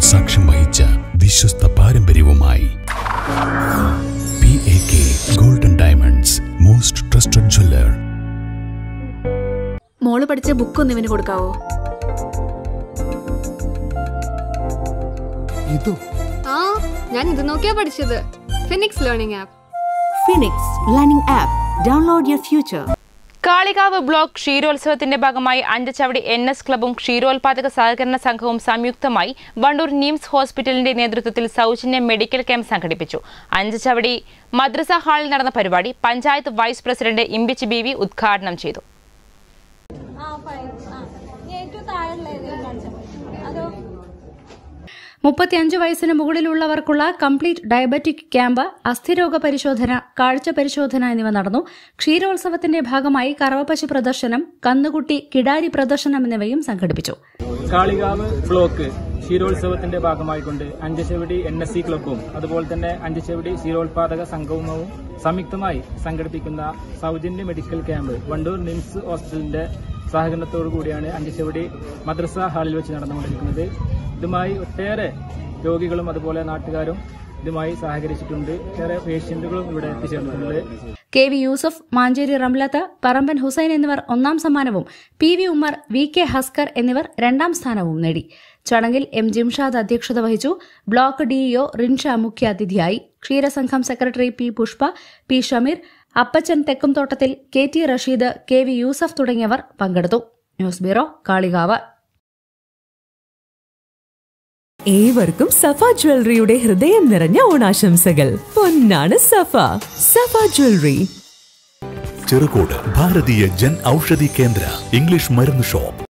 സാക്ഷ്യം വഹിച്ച വിശ്വസ്ത പാരമ്പര്യവുമായി P A K golden diamonds most trusted jeweller മോള് പഠിച്ച ബുക്ക് ഒന്ന് ഇവന് കൊടുക്കാവോ ഇതോ ആ ഞാൻ ഇത് നോക്കിയാ പഠിച്ചത് Phoenix learning app Phoenix learning app download your future Kalikavu block ക്ഷീരോത്സവത്തിന്റെ ഭാഗമായി അഞ്ചച്ചവടി എൻ എസ് ക്ലബും ക്ഷീരോത്പാദക സഹകരണ സംഘവും സംയുക്തമായി വണ്ടൂർ നിംസ് ഹോസ്പിറ്റലിന്റെ നേതൃത്വത്തിൽ സൗജന്യ മെഡിക്കൽ ക്യാമ്പ് സംഘടിപ്പിച്ചു അഞ്ചച്ചവടി മദ്രസ ഹാളിൽ നടന്ന പരിപാടി panchayat vice president Imbichi B V ഉദ്ഘാടനം ചെയ്തു മുപ്പത്തിയഞ്ച് വയസ്സിന് മുകളിലുള്ളവർക്കുള്ള കംപ്ലീറ്റ് ഡയബറ്റിക് ക്യാമ്പ് അസ്ഥിരോഗ പരിശോധന കാഴ്ച പരിശോധന എന്നിവ നടന്നു ക്ഷീരോത്സവത്തിന്റെ ഭാഗമായി കറവപ്പശു പ്രദർശനം കന്നുകുട്ടി കിടാരി പ്രദർശനം എന്നിവയും സംഘടിപ്പിച്ചു കാളികാവ് ബ്ലോക്ക് ക്ഷീരോത്സവത്തിന്റെ ഭാഗമായിക്കൊണ്ട് അഞ്ചശെവടി എൻ എസ് സി ക്ലബ്ബും അതുപോലെ തന്നെ അഞ്ചശെവടി ക്ഷീരോത്പാദക സംഘവും സംയുക്തമായി സംഘടിപ്പിക്കുന്ന സൗജന്യ മെഡിക്കൽ ക്യാമ്പ് വണ്ടൂർ നിംസ് ഹോസ്പിറ്റലിന്റെ സഹകരണത്തോടു കൂടിയാണ് അഞ്ചശെവടി മദ്രസ ഹാളിൽ വെച്ച് നടന്നുകൊണ്ടിരിക്കുന്നത് ഇതുമായി ഒട്ടേറെ രോഗികളും അതുപോലെ നാട്ടുകാരും ഇതുമായി സഹകരിച്ചിട്ടുണ്ട് ഏറെ പേഷ്യന്റുകളും ഇവിടെ എത്തിച്ചേർന്നിട്ടുണ്ട് കെ വി യൂസഫ് മാഞ്ചേരി റംലത്ത് പറമ്പൻ ഹുസൈൻ എന്നിവർ ഒന്നാം സമ്മാനവും P V Ummer V K Haskar എന്നിവർ രണ്ടാം സ്ഥാനവും നേടി ചടങ്ങിൽ എം ജിംഷാദ് അധ്യക്ഷത വഹിച്ചു ബ്ലോക്ക് ഡിഇഒ റിൻഷ മുഖ്യാതിഥിയായി ക്ഷീരസംഘം secretary P Pushpa P Shameer Appachan Thekkumthottathil K T Rasheed K V Yusuf തുടങ്ങിയവർ പങ്കെടുത്തു ന്യൂസ് ബ്യൂറോ കാളികാവ് ഏവർക്കും സഫ ജ്വല്ലറിയുടെ ഹൃദയം നിറഞ്ഞ ഓണാശംസകൾ പൊന്നാണ് സഫ സഫ ജ്വല്ലറി ചെറുകോട് ഭാരതീയ ജൻ ഔഷധി കേന്ദ്ര ഇംഗ്ലീഷ് മരുന്ന് ഷോപ്പ്